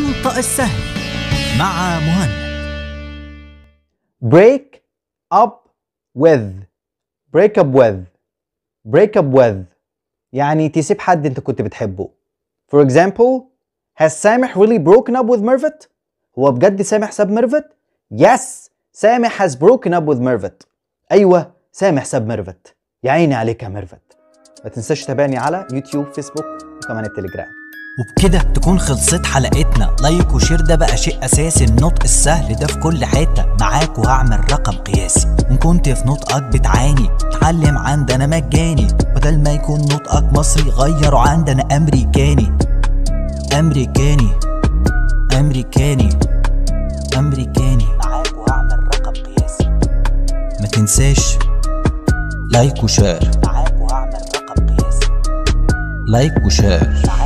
انطق السهل مع مهند break up with break up with break up with يعني تسيب حد انت كنت بتحبه for example has سامح really broken up with ميرفت هو بجد سامح ساب ميرفت yes سامح has broken up with ميرفت ايوه سامح ساب ميرفت يا عيني عليك يا ميرفت ما تنساش تتابعني على يوتيوب فيسبوك وكمان التليجرام وبكده تكون خلصت حلقتنا لايك وشير ده بقى شيء اساسي النطق السهل ده في كل حته معاك وهعمل رقم قياسي وان كنت في نطقك بتعاني اتعلم عندنا مجاني بدل ما يكون نطقك مصري غيره عندنا امريكاني امريكاني امريكاني امريكاني معاك وهعمل رقم قياسي ما تنساش لايك وشير معاك وهعمل رقم قياسي لايك وشير